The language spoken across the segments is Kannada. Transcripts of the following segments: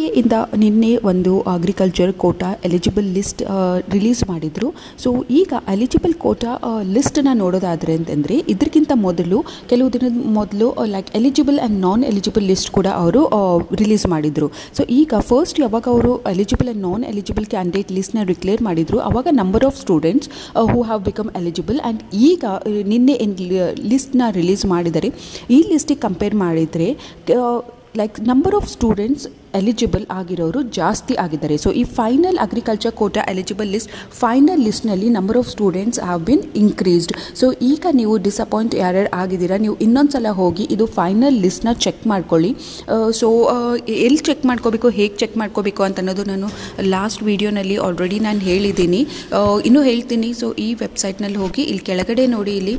ಎ ಇಂದ ನಿನ್ನೆ ಒಂದು agriculture quota eligible list release ಮಾಡಿದರು ಸೊ ಈಗ ಎಲಿಜಿಬಲ್ ಕೋಟಾ ಲಿಸ್ಟನ್ನು ನೋಡೋದಾದರೆ ಅಂತಂದರೆ ಇದಕ್ಕಿಂತ ಮೊದಲು ಕೆಲವು ದಿನದ ಮೊದಲು like eligible and non eligible list ಕೂಡ ಅವರು ರಿಲೀಸ್ ಮಾಡಿದರು ಸೊ ಈಗ ಫಸ್ಟ್ ಯಾವಾಗ ಅವರು eligible and non eligible candidate ಲಿಸ್ಟ್ನ ಡಿಕ್ಲೇರ್ ಮಾಡಿದರು ಆವಾಗ number of students who have become eligible and ಈಗ ಆ, ನಿನ್ನೆ ಏನು ಲಿಸ್ಟ್ನ ರಿಲೀಸ್ ಮಾಡಿದ್ದಾರೆ ಈ ಲಿಸ್ಟಿಗೆ ಕಂಪೇರ್ ಮಾಡಿದರೆ like number of students eligible ಆಗಿರೋರು ಜಾಸ್ತಿ ಆಗಿದ್ದಾರೆ ಸೊ ಈ final agriculture quota eligible list final ಲಿಸ್ಟ್ನಲ್ಲಿ number of students have been increased so ಈಗ ನೀವು ಡಿಸಪಾಯಿಂಟ್ ಯಾರ್ಯಾರು ಆಗಿದ್ದೀರಾ ನೀವು ಇನ್ನೊಂದು ಸಲ ಹೋಗಿ ಇದು ಫೈನಲ್ ಲಿಸ್ಟ್ನ ಚೆಕ್ ಮಾಡ್ಕೊಳ್ಳಿ ಸೊ ಎಲ್ಲಿ ಚೆಕ್ ಮಾಡ್ಕೋಬೇಕು ಹೇಗೆ ಚೆಕ್ ಮಾಡ್ಕೋಬೇಕು ಅಂತ ಅನ್ನೋದು ನಾನು ಲಾಸ್ಟ್ ವೀಡಿಯೋನಲ್ಲಿ ಆಲ್ರೆಡಿ ನಾನು ಹೇಳಿದ್ದೀನಿ ಆ, ಇನ್ನೂ ಹೇಳ್ತೀನಿ ಸೊ ಈ ವೆಬ್ಸೈಟ್ನಲ್ಲಿ ಹೋಗಿ ಇಲ್ಲಿ ಕೆಳಗಡೆ ನೋಡಿ ಇಲ್ಲಿ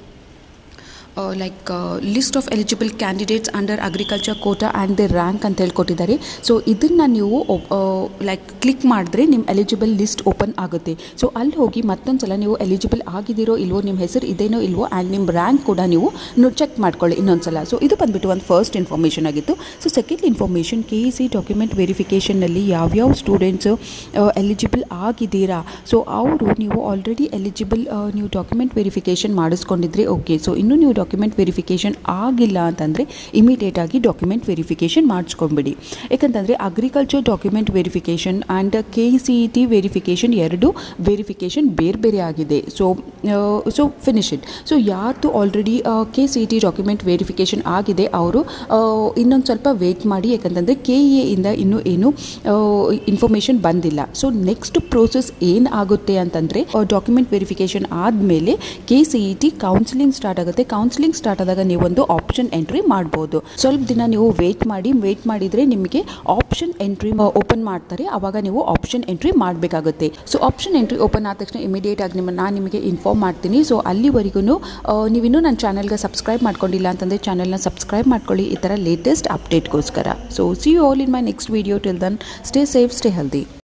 like list of eligible candidates under agriculture quota and the rank ಅಂತ ಹೇಳ್ಕೊಟ್ಟಿದ್ದಾರೆ ಸೊ ಇದನ್ನು ನೀವು ಲೈಕ್ ಕ್ಲಿಕ್ ಮಾಡಿದ್ರೆ ನಿಮ್ಮ ಎಲಿಜಿಬಲ್ ಲಿಸ್ಟ್ ಓಪನ್ ಆಗುತ್ತೆ ಸೊ ಅಲ್ಲಿ ಹೋಗಿ ಮತ್ತೊಂದು ಸಲ ನೀವು ಎಲಿಜಿಬಲ್ ಆಗಿದ್ದೀರೋ ಇಲ್ವೋ ನಿಮ್ಮ ಹೆಸರು ಇದೇನೋ ಇಲ್ವೋ ಆ್ಯಂಡ್ ನಿಮ್ಮ ರ್ಯಾಂಕ್ ಕೂಡ ನೀವು ಚೆಕ್ ಮಾಡ್ಕೊಳ್ಳಿ ಇನ್ನೊಂದು ಸಲ ಸೊ ಇದು ಬಂದುಬಿಟ್ಟು ಒಂದು ಫಸ್ಟ್ ಇನ್ಫಾರ್ಮೇಷನ್ ಆಗಿತ್ತು so second information K E C document ವೆರಿಫಿಕೇಷನ್ನಲ್ಲಿ ಯಾವ್ಯಾವ ಸ್ಟೂಡೆಂಟ್ಸು ಎಲಿಜಿಬಲ್ ಆಗಿದ್ದೀರಾ ಸೊ ಅವರು ನೀವು ಆಲ್ರೆಡಿ ಎಲಿಜಿಬಲ್ ನೀವು ಡಾಕ್ಯುಮೆಂಟ್ ವೆರಿಫಿಕೇಷನ್ ಮಾಡಿಸ್ಕೊಂಡಿದ್ರೆ ಓಕೆ ಸೊ ಇನ್ನೂ ನೀವು ಡಾಕ್ಯುಮೆಂಟ್ ವೆರಿಫಿಕೇಷನ್ ಆಗಿಲ್ಲ ಅಂತಂದರೆ ಇಮಿಡಿಯೇಟಾಗಿ ಡಾಕ್ಯುಮೆಂಟ್ ವೆರಿಫಿಕೇಷನ್ ಮಾಡಿಸ್ಕೊಂಬಿಡಿ ಯಾಕಂತಂದರೆ agriculture document verification and K C E T verification ಎರಡು ವೆರಿಫಿಕೇಷನ್ ಬೇರೆ ಬೇರೆ ಆಗಿದೆ so so finish it so ಯಾರ್ದು already K C E T document verification ಆಗಿದೆ ಅವರು ಇನ್ನೊಂದು ಸ್ವಲ್ಪ ವೆಯ್ಟ್ ಮಾಡಿ ಯಾಕಂತಂದರೆ ಕೆ ಇ ಇಂದ ಇನ್ನೂ ಏನು ಇನ್ಫಾರ್ಮೇಷನ್ ಬಂದಿಲ್ಲ ಸೊ ನೆಕ್ಸ್ಟ್ ಪ್ರೋಸೆಸ್ ಏನು ಆಗುತ್ತೆ ಅಂತಂದರೆ ಡಾಕ್ಯುಮೆಂಟ್ ವೆರಿಫಿಕೇಷನ್ ಆದಮೇಲೆ K C E T counselling start ಆಗುತ್ತೆ ಕೌನ್ಸಿಲಿಂಗ್ ಸ್ಟಾರ್ಟ್ ಆದಾಗ ನೀವೊಂದು ಆಪ್ಷನ್ ಎಂಟ್ರಿ ಮಾಡ್ಬೋದು ಸ್ವಲ್ಪ ದಿನ ನೀವು ವೇಟ್ ಮಾಡಿ ವೇಟ್ ಮಾಡಿದರೆ ನಿಮಗೆ ಆಪ್ಷನ್ ಎಂಟ್ರಿ ಓಪನ್ ಮಾಡ್ತಾರೆ ಆವಾಗ ನೀವು ಆಪ್ಷನ್ ಎಂಟ್ರಿ ಮಾಡಬೇಕಾಗುತ್ತೆ ಸೊ ಆಪ್ಷನ್ ಎಂಟ್ರಿ ಓಪನ್ ಆದ ತಕ್ಷಣ ಇಮಿಡಿಯೇಟ್ ಆಗಿ ನಿಮ್ಮ ನಾನು ನಿಮಗೆ ಇನ್ಫಾರ್ಮ್ ಮಾಡ್ತೀನಿ ಸೊ ಅಲ್ಲಿವರೆಗೂ ನೀವಿನ್ನೂ ನನ್ನ ಚಾನಲ್ಗೆ ಸಬ್ಸ್ಕ್ರೈಬ್ ಮಾಡ್ಕೊಂಡಿಲ್ಲ ಅಂತಂದರೆ ಚಾನಲ್ನ ಸಬ್ಸ್ಕ್ರೈಬ್ ಮಾಡ್ಕೊಳ್ಳಿ ಈ ಥರ ಲೇಟೆಸ್ಟ್ ಅಪ್ಡೇಟ್ಗೋಸ್ಕರ so see you all in my next video till then stay safe stay healthy